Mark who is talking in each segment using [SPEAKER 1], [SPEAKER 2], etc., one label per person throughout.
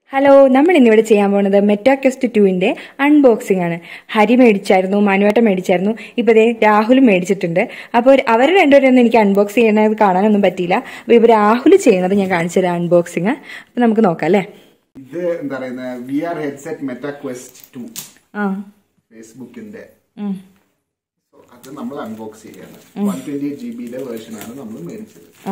[SPEAKER 1] Hello നമ്മൾ ഇന്നിവിടെ ചെയ്യാൻ പോകുന്നത് മെറ്റാക്വസ്റ്റ് ടുവിന്റെ അൺബോക്സിംഗ് ആണ് ഹരി മേടിച്ചായിരുന്നു മനുവേട്ട മേടിച്ചായിരുന്നു ഇപ്പൊ ദേ രാഹുലും മേടിച്ചിട്ടുണ്ട് അപ്പോൾ അവർ രണ്ടുപേരും എനിക്ക് അൺബോക്സ് ചെയ്യണത് കാണാനൊന്നും പറ്റിയില്ല അപ്പൊ ഇപ്പൊ രാഹുൽ ചെയ്യണത് ഞാൻ കാണിച്ചു തരാം അൺബോക്സിങ് അപ്പൊ നമുക്ക് നോക്കാം അല്ലേ
[SPEAKER 2] ഇത് എന്താ പറയുന്നത് V R headset Meta Quest two
[SPEAKER 1] ആ
[SPEAKER 2] ഫേസ്ബുക്കിന്റെ
[SPEAKER 1] ഉം.
[SPEAKER 2] So, അത് നമ്മൾ അൺബോക്സ് ചെയ്യാണ് വൺ ട്വന്റി എയ്റ്റ് ജി ബിയുടെ വേർഷൻ ആണ് നമ്മൾ മേടിച്ചത്
[SPEAKER 1] ആ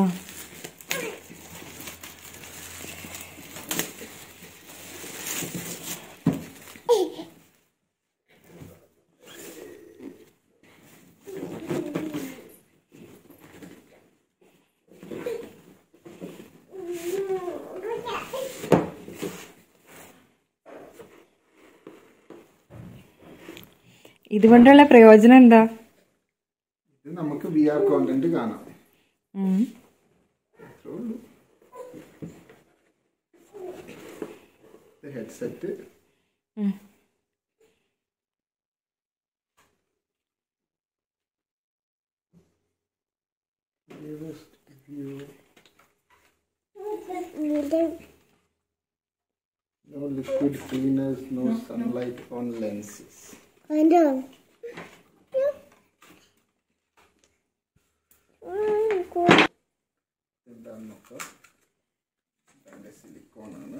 [SPEAKER 1] ഇതുകൊണ്ടുള്ള പ്രയോജനം എന്താ
[SPEAKER 2] ഇത് നമുക്ക് വി ആർ കോണ്ടന്റ് കാണാം
[SPEAKER 1] ഉം.
[SPEAKER 2] അത്രേ ഉള്ളൂ ഹെഡ്സെറ്റ്
[SPEAKER 1] ഉം.
[SPEAKER 2] No liquid cleaners, no sunlight on lenses. എന്താന്ന് നോക്കാം അതിന്റെ സിലിക്കോൺ ആണ്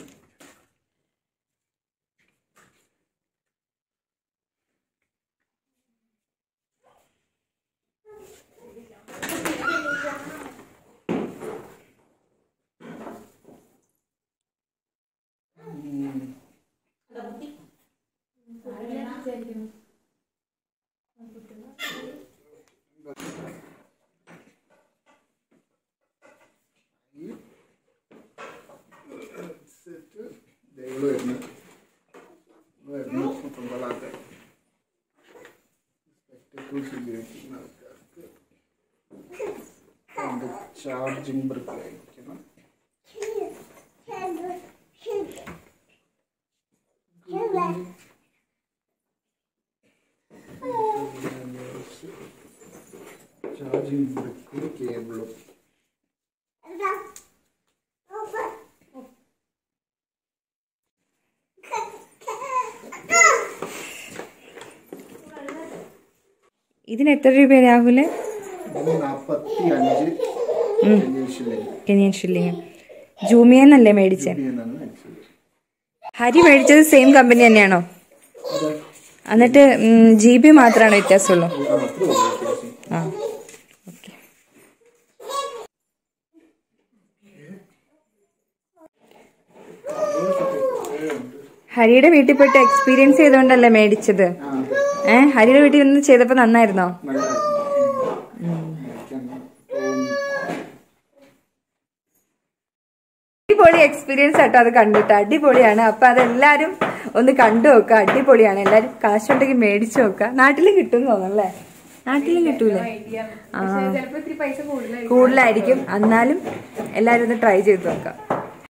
[SPEAKER 2] സെറ്റ് ദൈവം വരുന്നു വരുന്നു കുമ്പളാക്ക സ്പെക്ടക്കിൾസ് ഉപയോഗിക്കുന്ന ആൾക്കാർക്ക് അതിന്റെ ചാർജിങ് ബ്രിക്ക് ആയിരിക്കണം ചാർജിങ് ബ്രിക്കും കേബിളും
[SPEAKER 1] ഇതിന് എത്ര രൂപ രാഹുല്
[SPEAKER 2] ഇതിന് നാപ്പത്തി അഞ്ച് ഇംഗ്ലീഷിലേക്ക്
[SPEAKER 1] കെനിയൻ ഷില്ലിങ് ജൂമിയെന്നല്ലേ മേടിച്ചേ
[SPEAKER 2] എന്നാണ് മേടിച്ചത്
[SPEAKER 1] ഹരി മേടിച്ചത് സെയിം കമ്പനി തന്നെയാണോ
[SPEAKER 2] അതെ
[SPEAKER 1] എന്നിട്ട് ജി ബി മാത്രമാണ് വ്യത്യാസമുള്ളൂ
[SPEAKER 2] ആ, അത്രേ ഉള്ളൂ വ്യത്യാസം.
[SPEAKER 1] ആ ഓക്കെ ഹരിയുടെ വീട്ടിൽ പോയിട്ട് എക്സ്പീരിയൻസ് ചെയ്തുകൊണ്ടല്ലേ മേടിച്ചത്
[SPEAKER 2] ആ,
[SPEAKER 1] ഏ ഹരിയുടെ വീട്ടിൽ നിന്ന് ചെയ്തപ്പോ നന്നായിരുന്നോ
[SPEAKER 2] നല്ലതായിരുന്നു. മേടിക്കാൻ തോന്നി.
[SPEAKER 1] അടിപൊളി എക്സ്പീരിയൻസ് ആട്ടോ അത് കണ്ടിട്ട് അടിപൊളിയാണ് അപ്പൊ അതെല്ലാരും ഒന്ന് കണ്ടു നോക്കുക അടിപൊളിയാണ് എല്ലാരും കാശുണ്ടെങ്കിൽ മേടിച്ചു നോക്കുക നാട്ടിലും കിട്ടും തോന്നല്ലേ നാട്ടിലും കിട്ടൂലേ ആ കൂടുതലായിരിക്കും എന്നാലും എല്ലാരും ഒന്ന് ട്രൈ ചെയ്ത് നോക്കാം